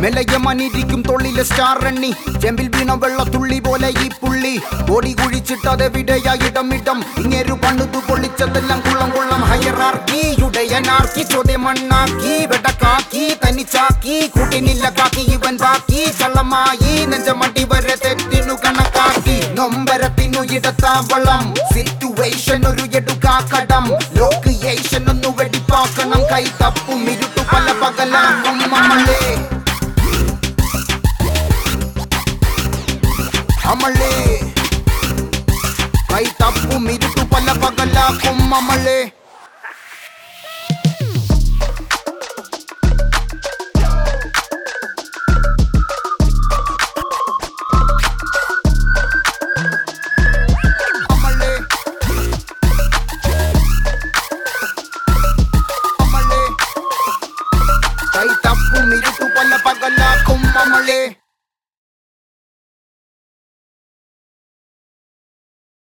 മെലയമനിരിക്കും തൊള്ളിലെ star എണ്ണി ചെമ്പിൽ വീണ വെള്ളത്തുള്ളി പോലെ ഈ പുള്ളി ഓടി കുഴിച്ചിട്ടതെവിടെയാ ഇടം ഇടം ഇങ്ങേരു പണിതു പൊള്ളിച്ചതെല്ലാം കുള്ളം കുള്ളം ഹയറാർക്കിയുടെ അനാർക്കി ചോദ്യമണ്ണാക്കി വെടക്കാക്കി തനിച്ചാക്കി കൂട്ടിനില്ല കാക്കി ഇവൻ ബാക്കി ചള്ളമായി നെഞ്ചമണ്ടി വരെ തെറ്റിനു കണക്കാക്കി നൊമ്പരത്തിനു ഇടത്താവളം സിറ്റുവേഷൻ ഒരു എടുക്കാക്കടം ലോക്കിയേഷൻ ഒന്ന് വെടിപ്പാക്കണം കൈ തപ്പും ഇരുട്ടു പല പകലാക്കും നമ്മളെ അമളേ കൈ തപ്പും ഇരുട്ടു പല പകലാക്കും അമളേ അമളേ അമളേ കൈ തപ്പും ഇരുട്ടു പല പല